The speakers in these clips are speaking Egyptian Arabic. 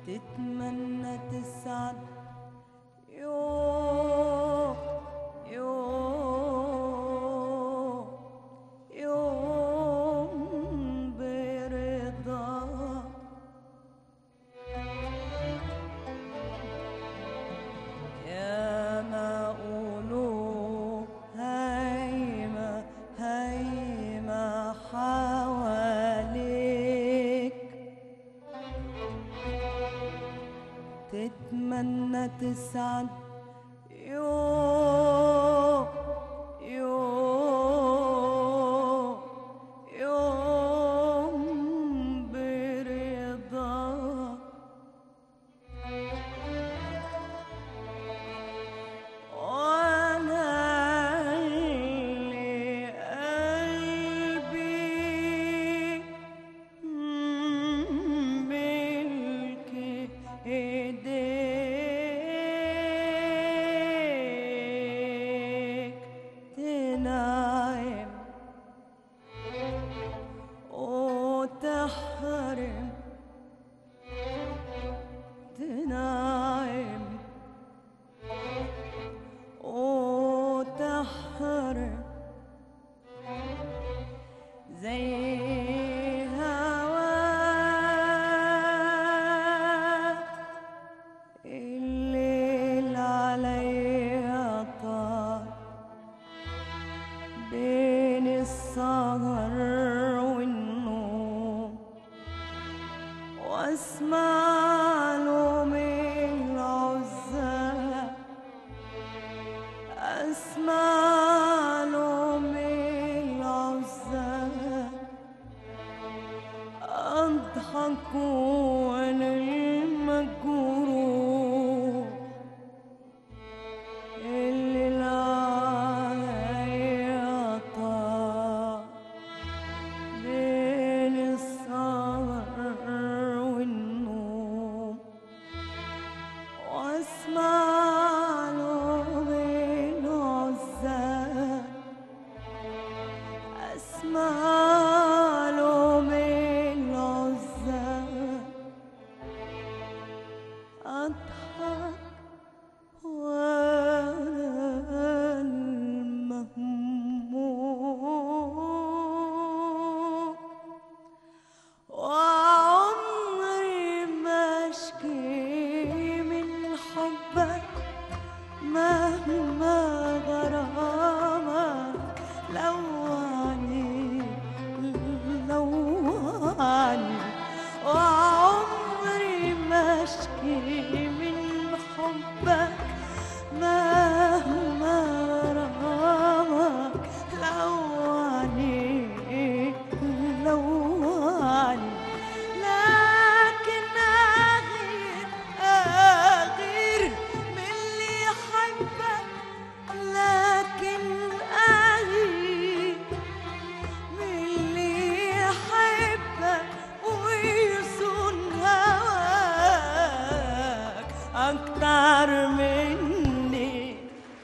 تتمنى تسعد يوم يوم يوم برضا يا ما قولوا هيما هيما حواليك تتمنى تسعد يوم يوم يوم برضا وانا اللي قلبي ملك ايديك تنعم وتحرم تنعم وتحرم زي هواك الليل عليا طار بين السهر والنوم واسمع له من العزاب اسمع له من العزاب اضحك وانا المجروح اللي عليا طار بين السهر والنوم واسمع له من عزاب اسمع له من عزاب اضحك وانا المهموم وعمري ما اشكي من حبك مهما غرامك لوعني لوعني وعمري ما اشكي من حبك مهما غرامك لوعني لوعني لكن أغير أغير من اللي يحبك لكن أغير من اللي يحبك ويصون هواك أكتر مني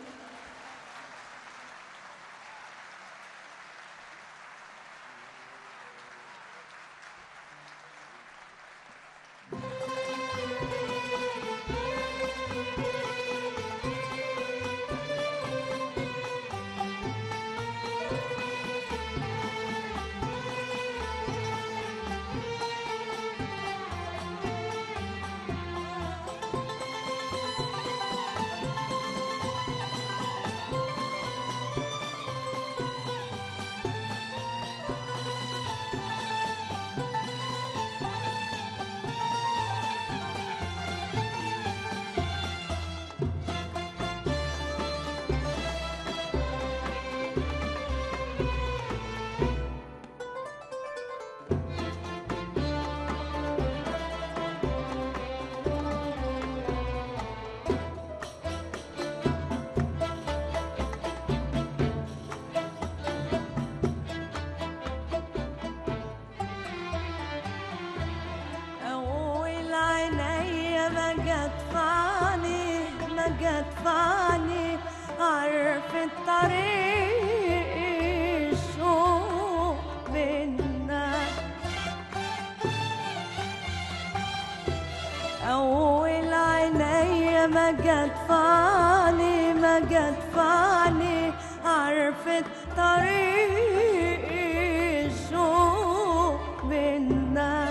أول عينيا ما جت في عيني ما جت في عيني عارف الطريق الشوق بينا أول عيني ما جت فاني ما جت فاني عرفت طريق الشوق بينا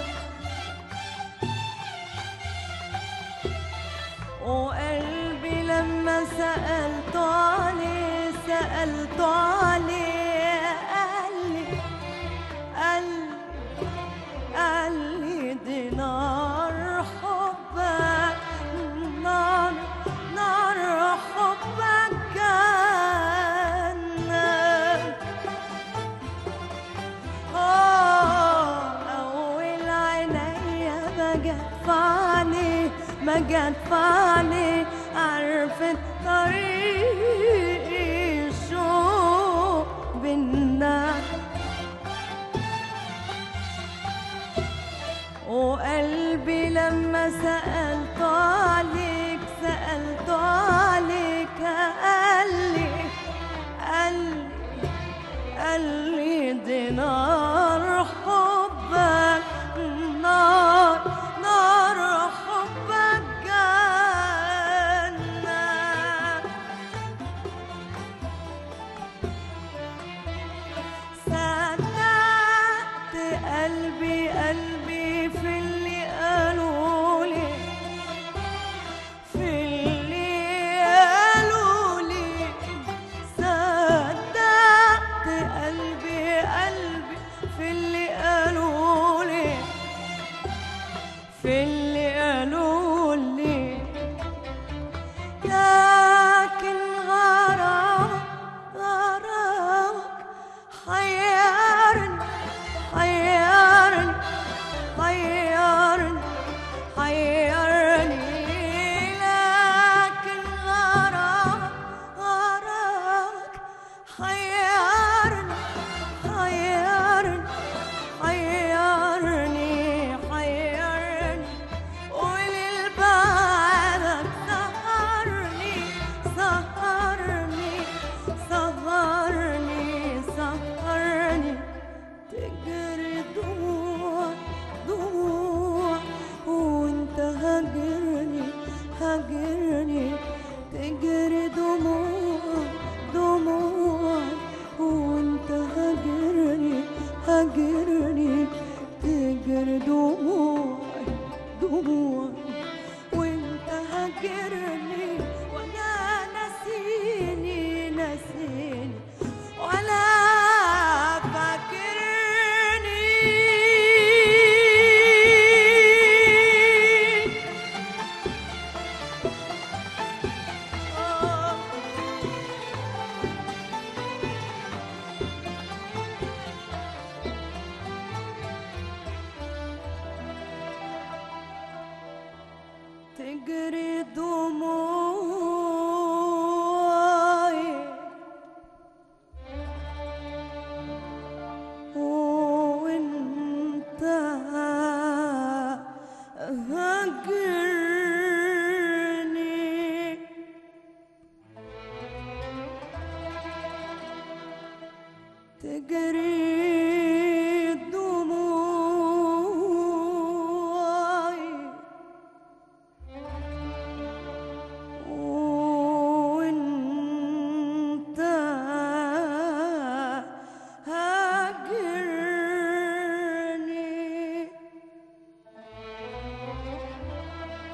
وقلبي لما سألت عليه سألت عليه قال لي قال لي قال لي دي نار حبك نار نار حبك جنة آه، أول عيني ما جت فاني ما جت فاني عرفت طريق الشوق بينا وقلبي لما سألت عليك سألت عليك قال لي قال لي قال لي دي نار حبك نار نار حبك جنة صدقت قلبي قلبي في اللي قالوا لي في اللي قالوا لي صدقت قلبي قلبي في اللي قالوا لي في اللي قالوا لي لكن غرامك غرامك حيرني حيرني حيرني حيرني لكن غرامك غرامك حيرني حيرني حيرني حيرني وللبعدك سهرني سهرني سهرني سهرني تجري دموع دموع وانت هاجرني هاجرني تجري دموع دموع وانت هاجرني هاجرني تجري دموع دموع وانت هاجرني وانا نسيني نسيني ولا فاكرني آه. تجري دموعي وانت هجرني تجري دموعي وانت هاجرني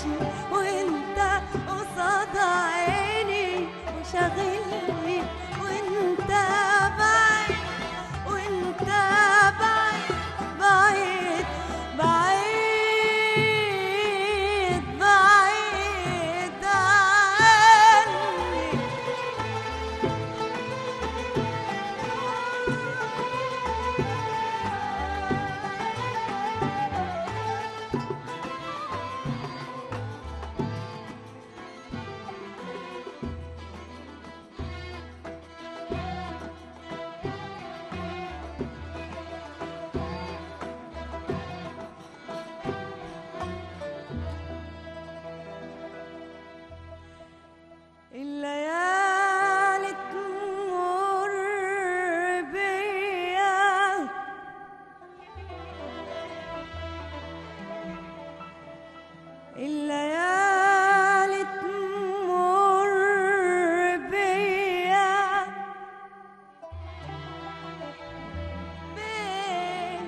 وحشني وانت قصاد عيني وشاغلني وانت بعيد وانت بعيد بعيد بعيد بعيد عني الليالي تمر بيا الليالي تمر بيا بين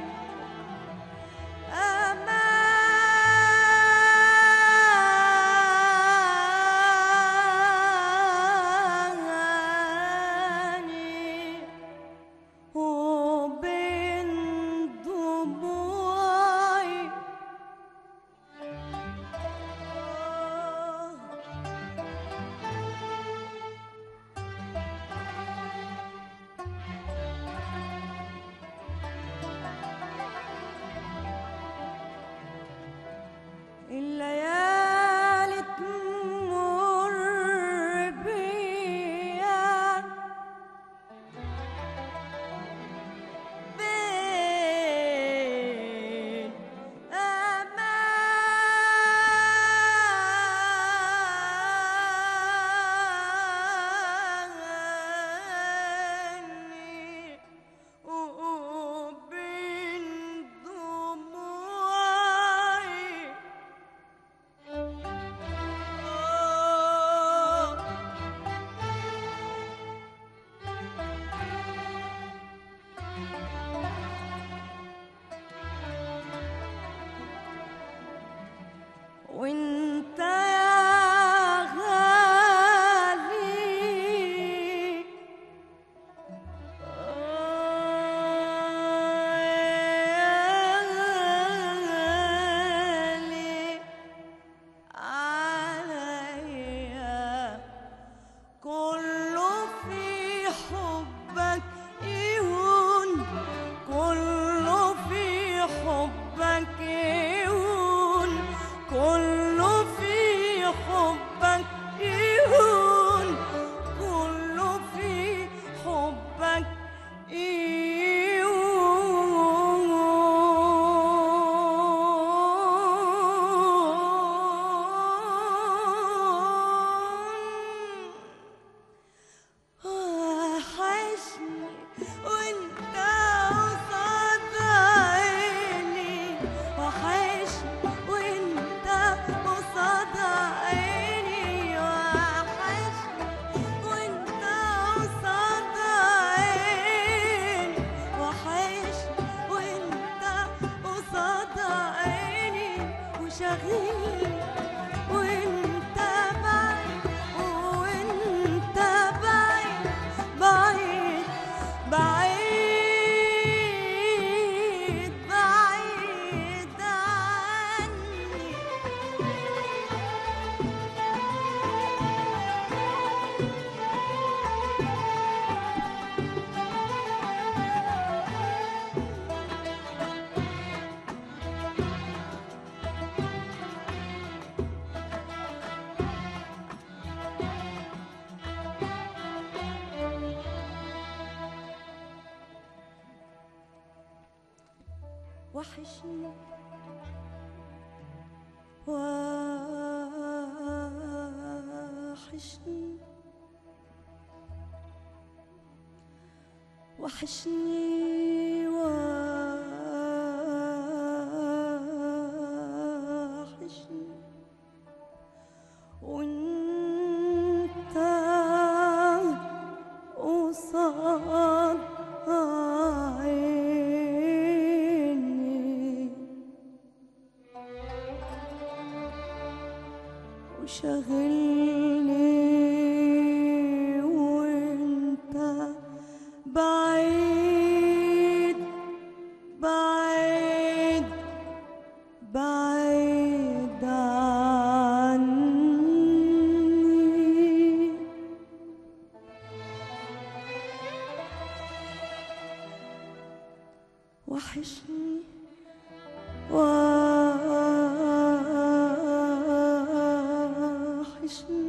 أماني وبين دموعي الليالي تمر بيا بين أماني وبين دموعي وانت يا غالي غالي عليا كله في حبك يهون كله في حبك يهون كله في حبك يهون كله في حبك يهون وحشني وانت قصاد عيني وحشني وانت قصاد عيني وحشني وانت قصاد عيني وحشني وانت قصاد عيني وشاغلني وانت بعيد وانت بعيد بعيد بعيد بعيد عني وحشني وحشني وحشني وحشني وانت قصاد عيني وشغلني وانت بعيد بعيد بعيد عني وحشني وحشني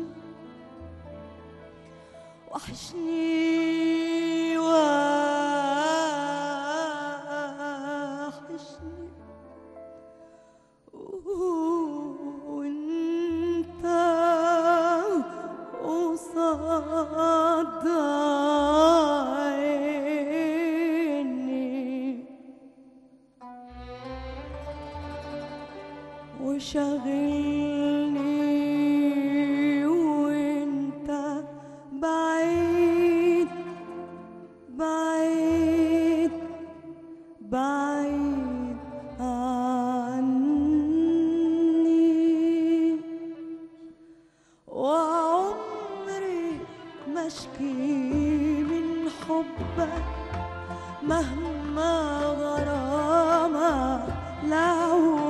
وحشني وحشني وانت قصاد عيني وشغلني وانت بعيد بعيد بعيد عني وعمري ما اشكي من حبك مهما غرامك لو